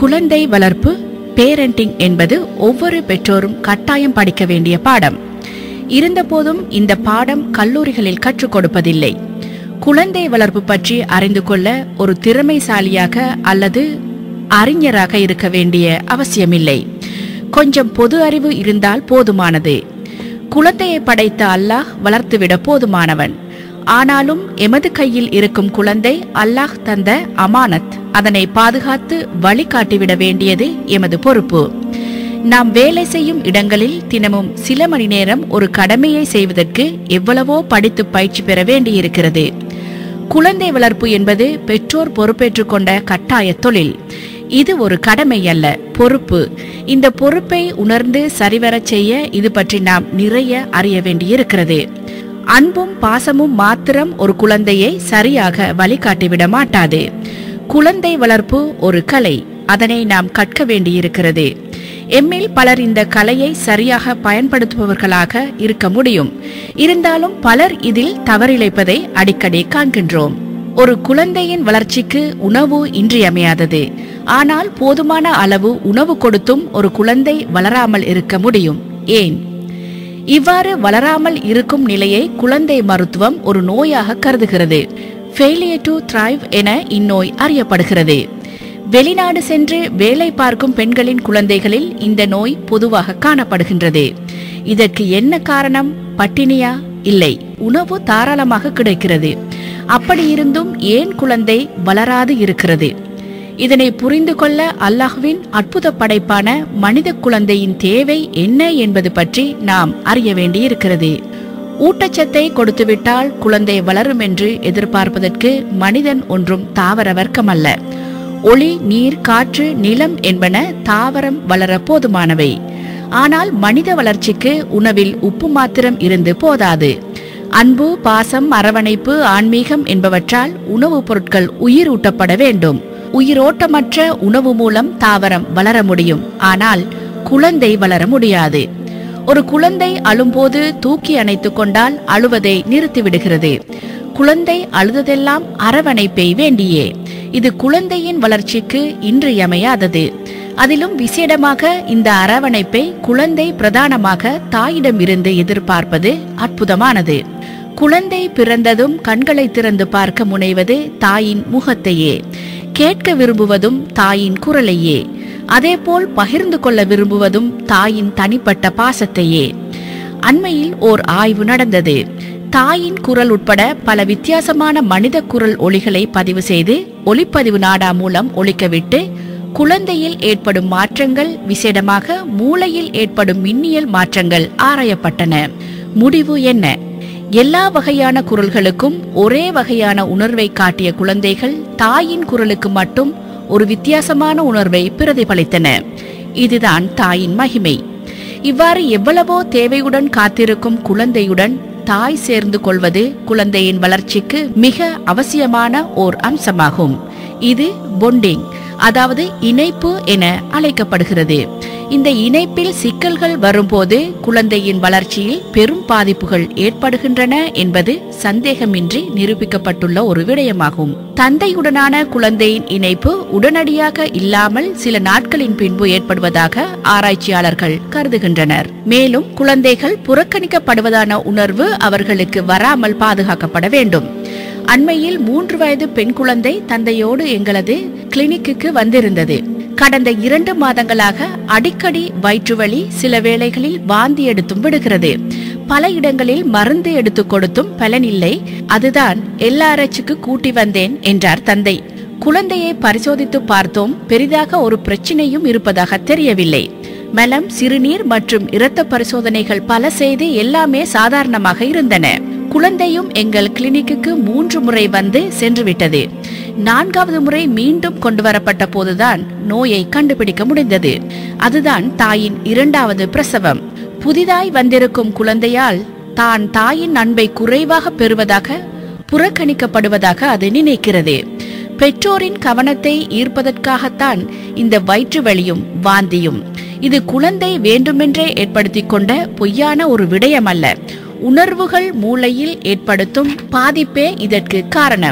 குழந்தை வளர்ப்பு பேரண்டிங் என்பது ஒவ்வொரு பெற்றோரும் கட்டாயம் படிக்க வேண்டிய பாடம் இருந்தபோதும் இந்த பாடம் கல்லூரிகளில் கற்றுக் கொடுப்பதில்லை குழந்தை வளர்ப்பு பற்றி அறிந்து கொள்ள ஒரு திறமைசாலியாக அல்லது அறிஞராக இருக்க வேண்டிய அவசியமில்லை கொஞ்சம் பொது அறிவு இருந்தால் போதுமானது குழந்தையை படைத்த அல்லாஹ் வளர்த்துவிட போதுமானவன் ஆனாலும் எமது கையில் இருக்கும் குழந்தை அல்லாஹ் தந்த அமானத் அதனை பாதுகாத்து வழிகாட்டிவிட வேண்டியது எமது பொறுப்பு நாம் வேலை செய்யும் இடங்களில் தினமும் சில மணி நேரம் ஒரு கடமையை செய்வதற்கு எவ்வளவோ படித்து பயிற்சி பெற வேண்டியிருக்கிறது குழந்தை வளர்ப்பு என்பது பெற்றோர் பொறுப்பேற்றுக் கொண்ட கட்டாய தொழில் இது ஒரு கடமை அல்ல பொறுப்பு இந்த பொறுப்பை உணர்ந்து சரிவரச் செய்ய இது பற்றி நாம் நிறைய அறிய வேண்டியிருக்கிறது அன்பும் பாசமும் மாத்திரம் ஒரு குழந்தையை சரியாக வழிகாட்டிவிட மாட்டாது குழந்தை வளர்ப்பு ஒரு கலை அதனை நாம் கற்க வேண்டியிருக்கிறது எம்மில் பலர் இந்த கலையை சரியாக பயன்படுத்துபவர்களாக இருக்க முடியும் இருந்தாலும் பலர் இதில் தவறிழைப்பதை அடிக்கடி காண்கின்றோம் ஒரு குழந்தையின் வளர்ச்சிக்கு உணவு இன்றியமையாதது ஆனால் போதுமான அளவு உணவு கொடுத்தும் ஒரு குழந்தை வளராமல் இருக்க முடியும் ஏன் இவ்வாறு வளராமல் இருக்கும் நிலையை குழந்தை மருத்துவம் ஒரு நோயாக கருதுகிறது ஃபெயிலியர் டு thrive என இந்நோய் அறியப்படுகிறது வெளிநாடு சென்று வேலை பார்க்கும் பெண்களின் குழந்தைகளில் இந்த நோய் பொதுவாக காணப்படுகின்றது இதற்கு என்ன காரணம் பட்டினியா இல்லை உணவு தாராளமாக கிடைக்கிறது அப்படி இருந்தும் ஏன் குழந்தை வளராது இருக்கிறது இதனை புரிந்து கொள்ள அல்லாஹ்வின் அற்புத படைப்பான மனித குழந்தையின் தேவை என்ன என்பது பற்றி நாம் அறிய வேண்டியிருக்கிறது ஊட்டச்சத்தை கொடுத்துவிட்டால் குழந்தை வளரும் என்று எதிர்பார்ப்பதற்கு மனிதன் ஒன்றும் தாவர வர்க்கமல்ல ஒளி நீர் காற்று நிலம் என்பன தாவரம் வளர போதுமானவை ஆனால் மனித வளர்ச்சிக்கு உணவில் உப்பு மாத்திரம் இருந்து போதாது அன்பு பாசம் அரவணைப்பு ஆன்மீகம் என்பவற்றால் உணவுப் பொருட்கள் உயிரூட்டப்பட வேண்டும் உயிரோட்டமற்ற உணவு மூலம் தாவரம் வளர முடியும் ஆனால் குழந்தை வளர முடியாது ஒரு குழந்தை அழும்போது தூக்கி அணைத்துக் கொண்டால் அழுவதை நிறுத்திவிடுகிறது குழந்தை அழுததெல்லாம் அரவணைப்பை வேண்டியே இது குழந்தையின் வளர்ச்சிக்கு இன்றியமையாதது அதிலும் விசேடமாக இந்த அரவணைப்பை குழந்தை பிரதானமாக தாயிடம் இருந்து எதிர்பார்ப்பது அற்புதமானது குழந்தை பிறந்ததும் கண்களை திறந்து பார்க்க முனைவது தாயின் முகத்தையே கேட்க விரும்புவதும் தாயின் குரலையே அதேபோல் பகிர்ந்து கொள்ள விரும்புவதும் தாயின் தனிப்பட்ட பாசத்தையே அண்மையில் ஓர் ஆய்வு நடந்தது தாயின் குரல் உட்பட பல வித்தியாசமான மனித குரல் ஒலிகளை பதிவு செய்து ஒலிப்பதிவு நாடா மூலம் ஒலிக்கவிட்டு குழந்தையில் ஏற்படும் மாற்றங்கள் விசேடமாக மூளையில் ஏற்படும் மின்னியல் மாற்றங்கள் ஆராயப்பட்டன முடிவு என்ன எல்லா வகையான குரல்களுக்கும் ஒரே வகையான உணர்வை காட்டிய குழந்தைகள் தாயின் குரலுக்கு மட்டும் ஒரு வித்தியாசமான உணர்வை பிரதிபலித்தன இதுதான் தாயின் மகிமை இவ்வாறு எவ்வளவோ தேவையுடன் காத்திருக்கும் குழந்தையுடன் தாய் சேர்ந்து கொள்வது குழந்தையின் வளர்ச்சிக்கு மிக அவசியமான ஓர் அம்சமாகும் இது பொண்டிங் அதாவது இணைப்பு என அழைக்கப்படுகிறது இந்த இணைப்பில் சிக்கல்கள் வரும்போது குழந்தையின் வளர்ச்சியில் பெரும் பாதிப்புகள் ஏற்படுகின்றன என்பது சந்தேகமின்றி நிரூபிக்கப்பட்டுள்ள ஒரு விடயமாகும் தந்தையுடனான குழந்தையின் இணைப்பு உடனடியாக இல்லாமல் சில நாட்களின் பின்பு ஏற்படுவதாக ஆராய்ச்சியாளர்கள் கருதுகின்றனர் மேலும் குழந்தைகள் புறக்கணிக்கப்படுவதான உணர்வு அவர்களுக்கு வராமல் பாதுகாக்கப்பட வேண்டும் அண்மையில் மூன்று வயது பெண் குழந்தை தந்தையோடு எங்களது கிளினிக்குக்கு வந்திருந்தது கடந்த இரண்டு மாதங்களாக அடிக்கடி வயிற்றுவலி சில வேளைகளில் வாந்தி எடுத்தும் விடுகிறது பல இடங்களில் மருந்து எடுத்துக் கொடுத்தும் பலனில்லை அதுதான் எல்லாரச்சுக்கு கூட்டி வந்தேன் என்றார் தந்தை குழந்தையை பரிசோதித்து பார்த்தோம் பெரிதாக ஒரு பிரச்சனையும் இருப்பதாக தெரியவில்லை மலம் சிறுநீர் மற்றும் இரத்த பரிசோதனைகள் பல செய்து எல்லாமே சாதாரணமாக இருந்தன குழந்தையும் எங்கள் கிளினிக்குக்கு மூன்று முறை வந்து சென்று விட்டது நான்காவது முறை மீண்டும் கொண்டு வரப்பட்ட போதுதான் நோயை கண்டுபிடிக்க முடிந்தது அதுதான் தாயின் இரண்டாவது பிரசவம் புதிதாய் வந்திருக்கும் குழந்தையால் தான் தாயின் அன்பை குறைவாக பெறுவதாக புறக்கணிக்கப்படுவதாக அது நினைக்கிறது பெற்றோரின் கவனத்தை ஈர்ப்பதற்காகத்தான் இந்த வயிற்று வலியும் வாந்தியும் இது குழந்தை வேண்டுமென்றே ஏற்படுத்திக் கொண்ட பொய்யான ஒரு விடயம் அல்ல உணர்வுகள் மூளையில் ஏற்படுத்தும் பாதிப்பே இதற்கு காரணம்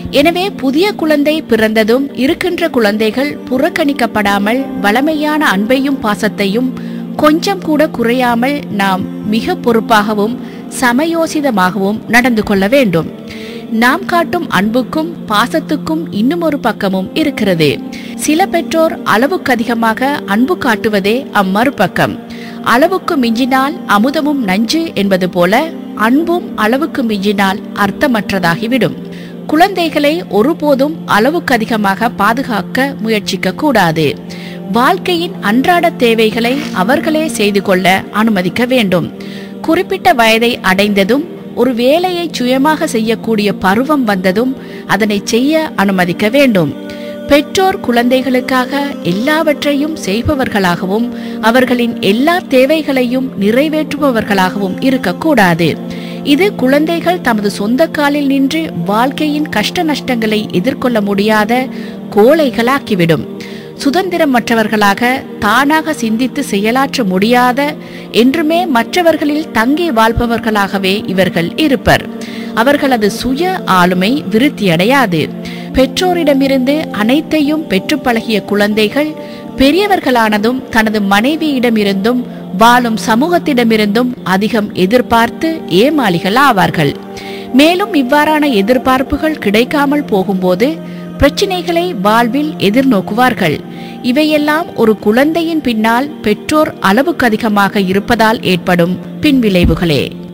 எனவே புதிய குழந்தை பிறந்ததும் இருக்கின்ற குழந்தைகள் புறக்கணிக்கப்படாமல் வளமையான அன்பையும் பாசத்தையும் கொஞ்சம் கூட குறையாமல் நாம் மிக பொறுப்பாகவும் சமயோசிதமாகவும் நடந்து கொள்ள வேண்டும் நாம் காட்டும் அன்புக்கும் பாசத்துக்கும் இன்னும் ஒரு பக்கமும் இருக்கிறது சில பெற்றோர் அளவுக்கு அதிகமாக அன்பு காட்டுவதே அம்மறுபக்கம் அளவுக்கு மிஞ்சினால் அமுதமும் நஞ்சு என்பது போல அன்பும் அளவுக்கு மிஞ்சினால் அர்த்தமற்றதாகிவிடும் குழந்தைகளை ஒருபோதும் அளவுக்கு அதிகமாக பாதுகாக்க முயற்சிக்க கூடாது வாழ்க்கையின் அன்றாட தேவைகளை அவர்களே செய்து கொள்ள அனுமதிக்க வேண்டும் குறிப்பிட்ட வயதை அடைந்ததும் ஒரு வேலையை சுயமாக செய்யக்கூடிய பருவம் வந்ததும் அதனை செய்ய அனுமதிக்க வேண்டும் பெற்றோர் குழந்தைகளுக்காக எல்லாவற்றையும் செய்பவர்களாகவும் அவர்களின் எல்லா தேவைகளையும் நிறைவேற்றுபவர்களாகவும் இருக்கக்கூடாது இது குழந்தைகள் தமது சொந்த காலில் நின்று வாழ்க்கையின் கஷ்ட நஷ்டங்களை எதிர்கொள்ள முடியாத கோழைகளாக்கிவிடும் சுதந்திரமற்றவர்களாக தானாக சிந்தித்து செயலாற்ற முடியாத என்றுமே மற்றவர்களில் தங்கி வாழ்பவர்களாகவே இவர்கள் இருப்பர் அவர்களது சுய ஆளுமை விருத்தியடையாது பெற்றோரிடமிருந்து அனைத்தையும் பெற்று பழகிய குழந்தைகள் பெரியவர்களானதும் தனது மனைவியிடமிருந்தும் வாழும் சமூகத்திடமிருந்தும் அதிகம் எதிர்பார்த்து ஏமாளிகள் ஆவார்கள் மேலும் இவ்வாறான எதிர்பார்ப்புகள் கிடைக்காமல் போகும்போது பிரச்சினைகளை வாழ்வில் எதிர்நோக்குவார்கள் இவையெல்லாம் ஒரு குழந்தையின் பின்னால் பெற்றோர் அளவுக்கு அதிகமாக இருப்பதால் ஏற்படும் பின்விளைவுகளே